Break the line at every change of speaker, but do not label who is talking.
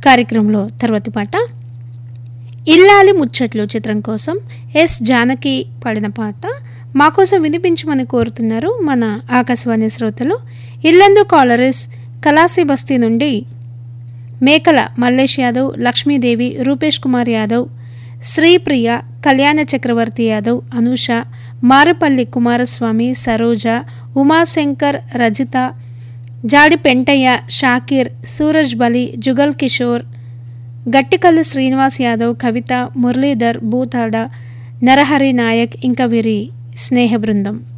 కార్యక్రమంలో తర్వాతి పాట ఇల్లాలి ముచ్చట్లు చిత్రం కోసం ఎస్ జానకి పాడిన పాట మా కోసం వినిపించమని కోరుతున్నారు మన ఆకాశవాణి శ్రోతలు ఇల్లందు కాలరస్ కలాసి బస్తీ నుండి మేకల మల్లేష్ యాదవ్ లక్ష్మీదేవి రూపేష్ కుమార్ యాదవ్ శ్రీప్రియ కళ్యాణ చక్రవర్తి యాదవ్ అనూష మారపల్లి కుమారస్వామి సరోజ ఉమాశంకర్ రజిత జాడి పెంటయ్య షాకీర్ సూరజ్ బలి జుగల్ కిషోర్ గట్టికల్లు శ్రీనివాస్ యాదవ్ కవిత మురళీధర్ బూతాడ నరహరి నాయక్ ఇంకా వీరి స్నేహ బృందం